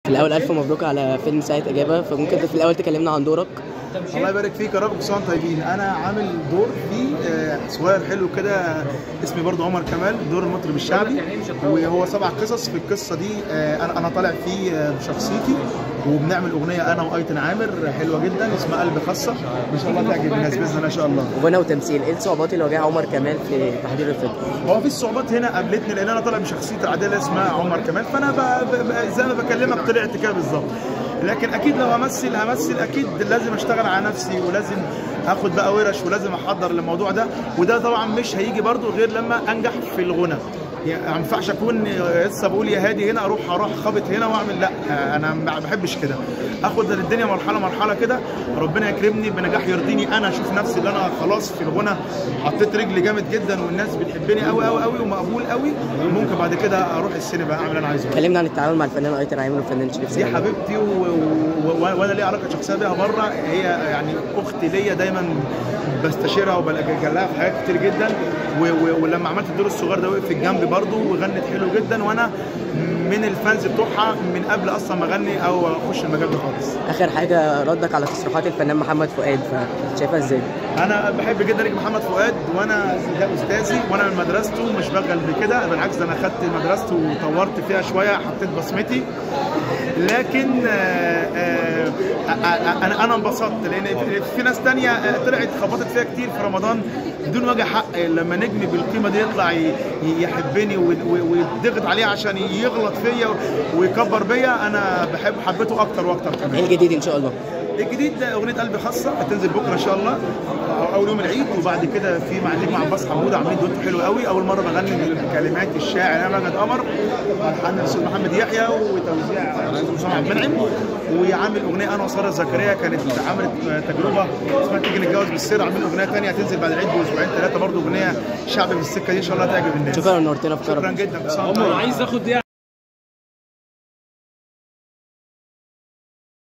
في الاول الف مبروك على فيلم ساعه اجابه فممكن في الاول تكلمنا عن دورك الله يبارك فيك يا رب كل سنه وانتم طيبين انا عامل دور فيه آه، صغير حلو كده اسمي برضو عمر كمال دور المطرب الشعبي وهو سبع قصص في القصه دي آه، انا انا طالع فيه آه، بشخصيتي وبنعمل اغنيه انا وايتن عامر حلوه جدا اسمها قلب خاصه ان شاء الله تعجب الناس باذن الله ان شاء الله وغنى وتمثيل ايه الصعوبات اللي واجهها عمر كمال في تحضير الفيلم هو في الصعوبات هنا قابلتني لان انا طالع بشخصيتي العاديه اللي اسمها عمر كمال فانا ب... ب... ب... زي ما بكلمك طلعت كده بالظبط لكن اكيد لو همثل همثل اكيد لازم اشتغل على نفسي ولازم اخد بقى ورش ولازم احضر للموضوع ده وده طبعا مش هيجي برضو غير لما انجح في الغنى يعني ما ينفعش اكون لسه بقول يا هادي هنا اروح اروح خابط هنا واعمل لا انا ما بحبش كده اخد الدنيا مرحله مرحله كده ربنا يكرمني بنجاح يرضيني انا اشوف نفسي اللي انا خلاص في الغنى حطيت رجلي جامد جدا والناس بتحبني قوي قوي قوي ومقبول قوي ممكن بعد كده اروح السينما اعمل اللي انا عايزه كلمنا عن التعامل مع الفنان ايتن عامر والفنان شريف دي سليمان حبيبتي و... و... و... وانا ليا علاقه شخصيه بيها بره هي يعني اختي ليا دايما بستشيرها وبلجأ لها في حاجات كتير جدا و... و... ولما عملت الدور الصغير ده وقفت جنبي برضو وغنت حلو جدا وانا من الفانز بتوعها من قبل اصلا ما اغني او اخش المجال ده خالص اخر حاجه ردك على تصريحات الفنان محمد فؤاد فشايفها ازاي انا بحب جدا نجم محمد فؤاد وانا ده استاذي وانا من مدرسته مش بغل بكده بالعكس ده انا خدت مدرسته وطورت فيها شويه حطيت بصمتي لكن آه، آه، آه، انا انا انبسطت لان في ناس تانية آه، طلعت خبطت فيها كتير في رمضان بدون وجه حق لما نجم بالقيمه دي يطلع ي- يحبني و- و- ويضغط عليه عشان يغلط فيا ويكبر بيا انا بحب حبيته اكتر واكتر كمان ايه الجديد ان شاء الله الجديد ده اغنيه قلبي خاصه هتنزل بكره ان شاء الله أو- اول يوم العيد وبعد كده في مع نجم عباس حمود عاملين دويتو حلو قوي اول مره بغني كلمات الشاعر انا مجد قمر الحان الاستاذ محمد يحيى وتوزيع الاستاذ اسامه عبد المنعم وعامل اغنيه انا وساره زكريا كانت عملت تجربه اسمها تيجي نتجوز بالسر عاملين اغنيه ثانيه هتنزل بعد العيد باسبوعين ثلاثه برضه اغنيه شعبي في السكه دي ان شاء الله تعجب الناس شكرا نورتنا في كرم شكرا جدا بس